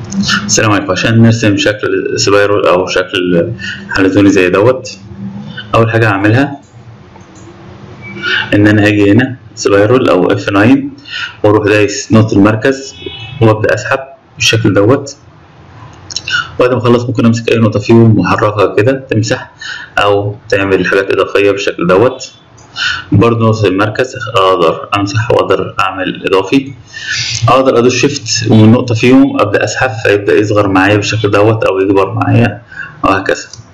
السلام عليكم عشان نرسم شكل سبايرال او شكل حلزوني زي دوت اول حاجه هعملها ان انا هاجي هنا سبايرال او اف 9 واروح دايس نقطه المركز وابدا اسحب بالشكل دوت بعد ما اخلص ممكن امسك اي نقطه فيهم واحركها كده تمسح او تعمل حاجات اضافيه بالشكل دوت برضه نقطة المركز اقدر امسح واقدر اعمل اضافي اقدر ادوس شيفت ومن نقطة فيهم ابدا اسحب فيبدا يصغر معايا بالشكل دوت او يكبر معايا وهكذا